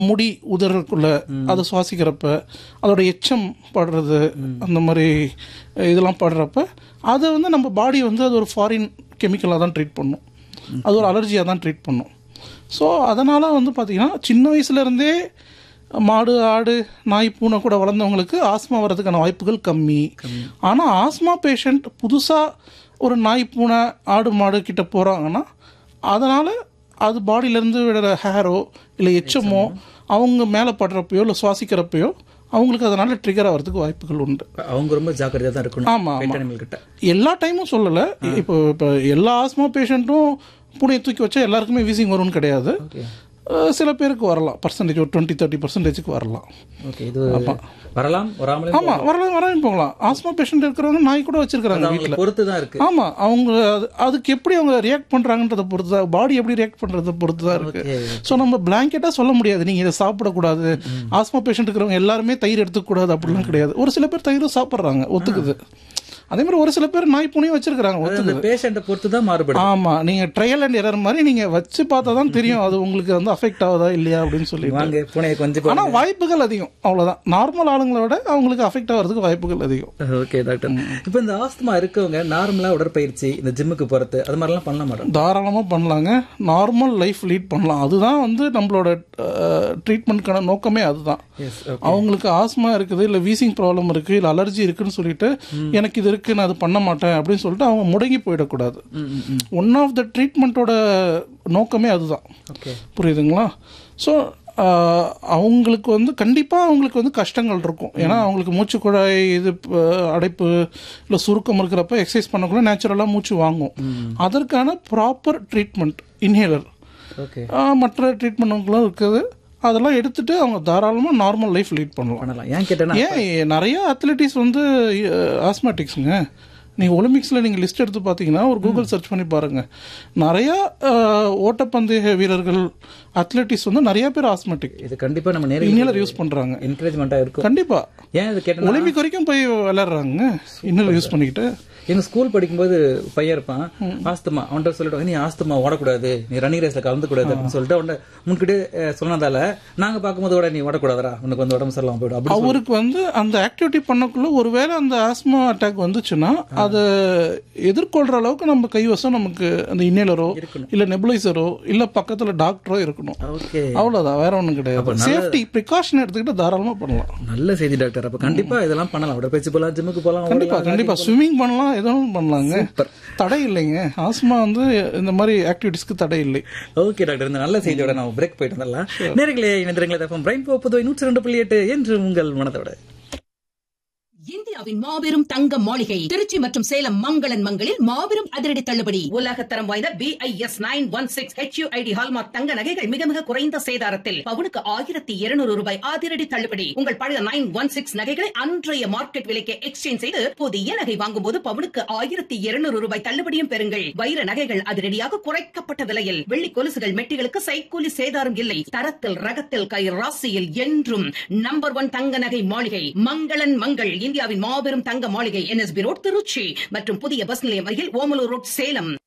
முடி உதறக்குள்ள அதை சுவாசிக்கிறப்ப அதோட எச்சம் படுறது அந்த மாதிரி இதெல்லாம் படுறப்ப அதை வந்து நம்ம பாடி வந்து அது ஒரு ஃபாரின் கெமிக்கலாக தான் ட்ரீட் பண்ணும் அது ஒரு அலர்ஜியாக தான் ட்ரீட் பண்ணும் ஸோ அதனால் வந்து பார்த்திங்கன்னா சின்ன வயசுலேருந்தே மாடு ஆடு நாய் பூனை கூட வளர்ந்தவங்களுக்கு ஆஸ்மா வர்றதுக்கான வாய்ப்புகள் கம்மி ஆனால் ஆஸ்மா பேஷண்ட் புதுசாக ஒரு நாய் பூனை ஆடு மாடு கிட்ட போகிறாங்கன்னா அதனால் அது பாடியிலேருந்து விடுற ஹேரோ இல்லை எச்சமோ அவங்க மேலே படுறப்பையோ இல்லை சுவாசிக்கிறப்பையோ அவங்களுக்கு அதனால ட்ரிகர் ஆகிறதுக்கு வாய்ப்புகள் உண்டு அவங்க ரொம்ப ஜாக்கிரதையா தான் இருக்கணும் ஆமா, ஆமா. pet animal கிட்ட எல்லா டைமும் சொல்லலை இப்போ இப்போ எல்லா ஆஸ்மா பேஷண்ட்டும் பூனையை தூக்கி வச்சா எல்லாருக்குமே வீசிங் வரும்னு கிடையாது ஓகே அஹ் சில பேருக்கு வரலாம் பர்சன்டேஜ் ஒரு டுவெண்ட்டி தேர்ட்டி பர்சன்டேஜுக்கு வரலாம் ஓகே இது வரலாம் வராமலே ஆமாம் வரலாம் வராமல் போகலாம் ஆஸ்மா பேஷண்ட் இருக்கிறவங்க நாய் கூட வச்சிருக்கிறாங்க அவங்களை வீட்டில் பொறுத்து தான் இருக்கு ஆமா அவங்க அது- அதுக்கு எப்படி அவங்க ரியாக்ட் பண்றாங்கன்றத பொறுத்து தான் பாடி எப்படி ரியாக்ட் பண்றத பொறுத்து தான் இருக்கு Okay. ஸோ நம்ம பிளாங்கெட்டாக சொல்ல முடியாது நீங்க இதை சாப்பிடக்கூடாது ஆஸ்மா பேஷண்ட் இருக்கிறவங்க எல்லாருமே தயிர் எடுத்துக்கூடாது அப்படிலாம் கிடையாது ஒரு சில பேர் தயிரும் சாப்பிட்றாங்க ஒத்துக்குது அதே மாதிரி ஒரு சில பேர் நாய் பூனையும் வச்சிருக்கிறாங்க அது ஒத்துக்குது அந்த பேஷண்ட்டை பொறுத்து தான் மாறுபடும் ஆமா நீங்க ட்ரையல் அண்ட் எரர் மாதிரி நீங்க வச்சு பார்த்தா தான் தெரியும் அது உங்களுக்கு வந்து அஃபெக்ட் ஆகுதா இல்லையா அப்படின்னு சொல்லிட்டு வாங்க பூனையை கொஞ்சம் ஆனா வாய்ப்புகள் அதிகம் அவ்வளவுதான் நார்மல் ஆளுங்களை விட அவங்களுக்கு அஃபெக்ட் ஆகிறதுக்கு வாய்ப்புகள் அதிகம் ஓகே டாக்டர் இப்போ இந்த ஆஸ்துமா இருக்கவங்க நார்மலா உடற்பயிற்சி இந்த ஜிம்முக்கு போறது அது மாதிரிலாம் பண்ண மாட்டோம் தாராளமாக பண்ணலாங்க நார்மல் லைஃப் லீட் பண்ணலாம் அதுதான் வந்து நம்மளோட ட்ரீட்மெண்ட்க்கான நோக்கமே அதுதான் எஸ் அவங்களுக்கு ஆஸ்மா இருக்குது இல்லை வீசிங் ப்ராப்ளம் இருக்குது இல்லை அலர்ஜி இருக்குன்னு சொல்லிட்டு எனக்கு இது இருக்குது நான் அது பண்ண மாட்டேன் அப்படின்னு சொல்லிட்டு அவங்க முடங்கி போயிடக்கூடாது ஒன் ஆஃப் த ட்ரீட்மெண்ட்டோட நோக்கமே அதுதான் ஓகே புரியுதுங்களா ஸோ அவங்களுக்கு வந்து கண்டிப்பாக அவங்களுக்கு வந்து கஷ்டங்கள் இருக்கும் ஏன்னா அவங்களுக்கு மூச்சு குழாய் இது அஹ், அடைப்பு இல்லை சுருக்கம் இருக்கிறப்ப எக்ஸசைஸ் பண்ணக்குள்ள நேச்சுரலாக மூச்சு வாங்கும் அதற்கான ப்ராப்பர் ட்ரீட்மெண்ட் இன்ஹேலர் ஓகே மற்ற ட்ரீட்மெண்ட்டுகளும் இருக்குது அதெல்லாம் எடுத்துட்டு அவங்க தாராளமாக நார்மல் லைஃப் லீட் பண்ணலாம் பண்ணலாம் ஏன் கேட்டேன்னா ஏன் நிறைய அத்லட்டிஸ் வந்து ஆஸ்மேட்டிக்ஸுங்க நீங்கள் ஒலிம்பிக்ஸில் நீங்கள் லிஸ்ட் எடுத்து பார்த்தீங்கன்னா ஒரு கூகுள் சர்ச் பண்ணி பாருங்கள் நிறையா அஹ், ஓட்டப்பந்தய வீரர்கள் அத்லட்டிஸ் வந்து நிறைய பேர் ஆஸ்மேட்டிக் இது கண்டிப்பா நம்ம நேரில் இன்னலர் யூஸ் பண்ணுறாங்க என்கரேஜ்மெண்ட்டா இருக்கும் கண்டிப்பாக ஏன் இது கேட்டேன்னா ஒலிம்பிக் வரைக்கும் போய் விளையாடுறாங்க இன்னலர் யூஸ் பண்ணிக்கிட்டு எங்க ஸ்கூல் படிக்கும்போது பையன் இருப்பான் ஆஸ்துமா அவன்கிட்ட சொல்லிட்டு நீ ஆஸ்துமா ஓடக்கூடாது நீ ரன்னிங் ரேஸ்ல கலந்து கூடாது அப்படின்னு சொல்லிட்டு அவன் முன்கிட்ட சொன்னதால நாங்க பார்க்கும்போது ஓட நீ ஓடக்கூடாதுடா உனக்கு வந்து உடம்பு சரியில்லாம போயிடும் அப்படி அவருக்கு வந்து அந்த ஆக்டிவிட்டி பண்ணக்குள்ள ஒருவேளை அந்த ஆஸ்மா அட்டாக் வந்துச்சுன்னா அதை எதிர்கொள்ற அளவுக்கு நம்ம கைவசம் நமக்கு அந்த இன்னேலரோ இல்ல நெபுலைசரோ இல்ல பக்கத்துல டாக்டரோ இருக்கணும் ஓகே அவ்வளவுதான் வேற ஒண்ணும் கிடையாது சேஃப்டி ப்ரிகாஷன் எடுத்துக்கிட்டு தாராளமா பண்ணலாம் நல்ல செய்தி டாக்டர் அப்ப கண்டிப்பா இதெல்லாம் பண்ணலாம் உடற்பயிற்சி போலாம் ஜிம்முக்கு போலாம் கண்டிப்பா கண்டிப்பா ஸ்விம்மிங் பண்ணலாம் எதுவும் பண்ணலாங்க தடை இல்லைங்க ஆஸ்மா வந்து இந்த மாதிரி ஆக்டிவிட்டிஸ்க்கு தடை இல்லை ஓகே டாக்டர் இந்த நல்ல செய்தியோட நம்ம பிரேக் போயிட்டு வந்துடலாம் நேர்களே இணைந்திரங்களே பிரைன் போப்புதுவை நூற்றி ரெண்டு புள்ளி எட்டு என்று உங்கள் மனதோட இந்தியாவின் மாபெரும் தங்க மாளிகை திருச்சி மற்றும் சேலம் மங்களன் மங்களில் மாபெரும் அதிரடி தள்ளுபடி உலகத்தரம் வாய்ந்த B I S nine one six HUID hallmark தங்க நகைகள் மிக மிக குறைந்த சேதாரத்தில் பவுனுக்கு ஆயிரத்தி இருநூறு ரூபாய் அதிரடி தள்ளுபடி உங்கள் பழைய நைன் ஒன் சிக்ஸ் நகைகளை அன்றைய மார்க்கெட் விலைக்கு எக்ஸ்சேஞ்ச் செய்து புதிய நகை வாங்கும் போது பவுனுக்கு ஆயிரத்தி இருநூறு ரூபாய் தள்ளுபடியும் பெறுங்கள் வைர நகைகள் அதிரடியாக குறைக்கப்பட்ட விலையில் வெள்ளி கொலுசுகள் மெட்டிகளுக்கு சைக்கூலி சேதாரம் இல்லை தரத்தில் ரகத்தில் கை ராசியில் என்றும் நம்பர் ஒன் தங்க நகை மாளிகை மங்களன் மங்கள் இந்தியாவின் மாபெரும் தங்க மாளிகை என்எஸ்பி ரோட் திருச்சி மற்றும் புதிய பஸ் நிலையம் அருகில் ஓமலூர் ரோட் சேலம்